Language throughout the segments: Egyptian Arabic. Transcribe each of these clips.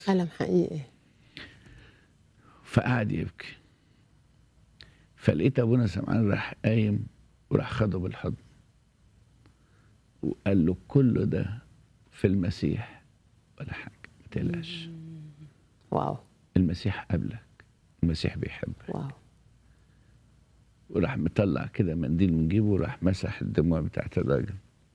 ألم حقيقي فقعد يبكي فلقيت ابونا سمعان راح قايم وراح خده بالحضن وقال له كل ده في المسيح ولا حاجه ما تقلقش واو المسيح قبلك المسيح بيحبك واو وراح مطلع كده منديل من جيبه وراح مسح الدموع بتاعت الراجل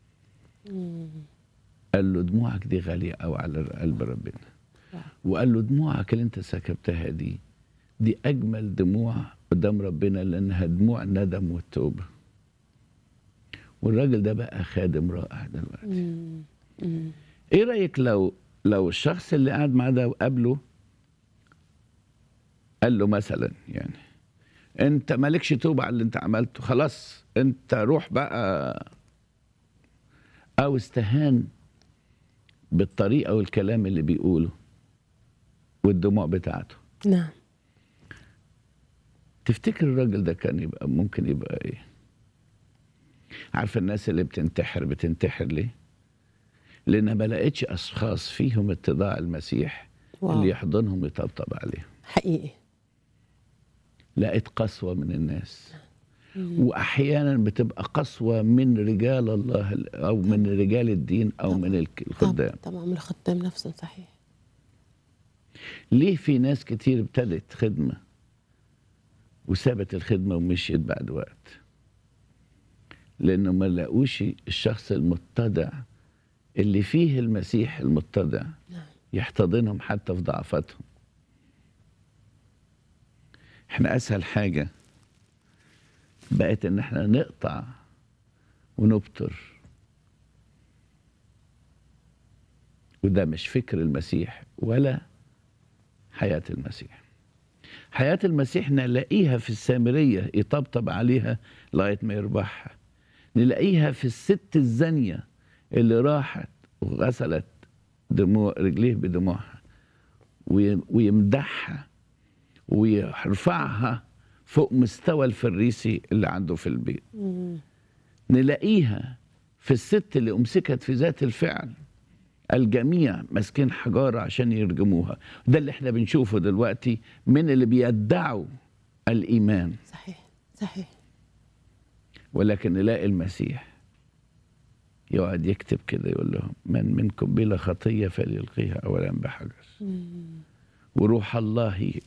قال له دموعك دي غالية قوي على قلب ربنا واو. وقال له دموعك اللي انت سكبتها دي دي أجمل دموع قدام ربنا لأنها دموع الندم والتوبة والراجل ده بقى خادم رائع دلوقتي مم. مم. ايه رأيك لو لو الشخص اللي قاعد معاه ده قابله قال له مثلا يعني انت مالكش توبة على اللي انت عملته خلاص انت روح بقى او استهان بالطريقة والكلام اللي بيقوله والدموع بتاعته نعم تفتكر الراجل ده كان يبقى ممكن يبقى ايه عارفه الناس اللي بتنتحر بتنتحر ليه لانها ما لقتش اشخاص فيهم اتضاع المسيح واو. اللي يحضنهم ويطبطب عليهم حقيقي لقيت قسوه من الناس واحيانا بتبقى قسوه من رجال الله ال- او من رجال الدين او طبعاً. من الك- طب الخدام طبعا من الخدام نفسه صحيح ليه في ناس كتير ابتدت خدمة وسابت الخدمة ومشيت بعد وقت لأنه ما لقوش الشخص المتضع اللي فيه المسيح المتضع نعم يحتضنهم حتى في ضعفاتهم احنا أسهل حاجة بقت إن احنا نقطع ونبتر وده مش فكر المسيح ولا حياة المسيح حياة المسيح نلاقيها في السامرية يطبطب عليها لغاية ما يربحها نلاقيها في الست الزانية اللي راحت وغسلت دموع رجليه بدموعها وي- ويمدحها ويرفعها فوق مستوى الفريسي اللي عنده في البيت مم. نلاقيها في الست اللي أمسكت في ذات الفعل الجميع ماسكين حجارة عشان يرجموها ده اللي احنا بنشوفه دلوقتي من اللي بيدعوا الإيمان صحيح صحيح ولكن نلاقي المسيح يقعد يكتب كده يقول لهم من منكم بلا خطية فليلقيها أولا بحجر مم. وروح الله ي-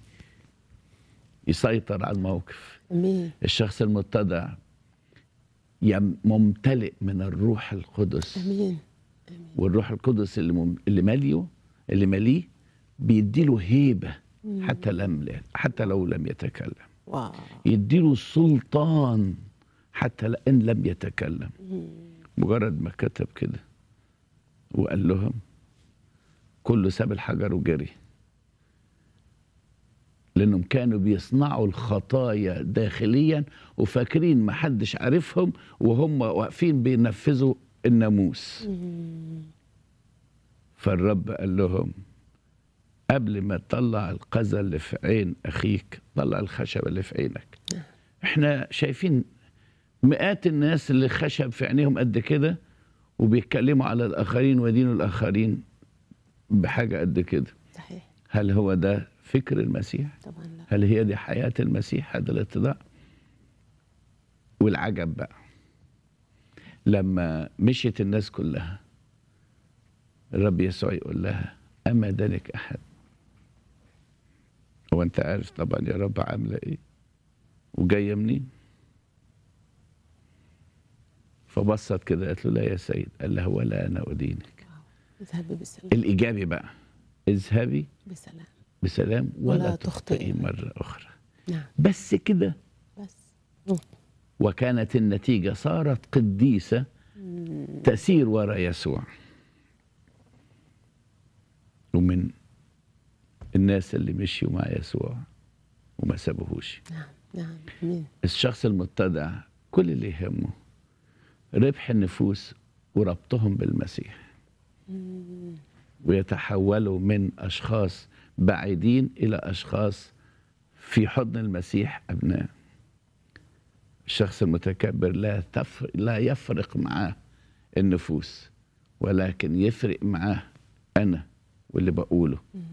يسيطر على الموقف امين الشخص المتضع يم- ممتلئ من الروح القدس امين والروح القدس اللي مم... اللي ماليه اللي ماليه بيديله هيبه حتى لم حتى لو لم يتكلم واو يديله سلطان حتى ل- ان لم يتكلم مم. مجرد ما كتب كده وقال لهم كله ساب الحجر وجري لانهم كانوا بيصنعوا الخطايا داخليا وفاكرين ما حدش عارفهم وهم واقفين بينفذوا الناموس مم. فالرب قال لهم قبل ما تطلع القذى اللي في عين اخيك طلع الخشبه اللي في عينك احنا شايفين مئات الناس اللي خشب في عينيهم قد كده وبيتكلموا على الاخرين ودينوا الاخرين بحاجه قد كده صحيح هل هو ده فكر المسيح طبعا لا هل هي دي حياه المسيح هذا الاتضاع والعجب بقى لما مشيت الناس كلها الرب يسوع يقول لها أما ذلك أحد هو أنت عارف طبعا يا رب عاملة إيه وجاية منين فبصت كده قالت له لا يا سيد قال لها ولا أنا أدينك اذهبي بسلام الإيجابي بقى اذهبي بسلام بسلام ولا, ولا تخطئي تخطئي. مرة أخرى نعم بس كده بس مم. وكانت النتيجة صارت قديسة تسير وراء يسوع ومن الناس اللي مشيوا مع يسوع وما سابوهوش نعم نعم امين الشخص المتضع كل اللي يهمه ربح النفوس وربطهم بالمسيح ويتحولوا من أشخاص بعيدين إلى أشخاص في حضن المسيح أبناء الشخص المتكبر لا تفرق لا يفرق معاه النفوس ولكن يفرق معاه أنا واللي بقوله مم.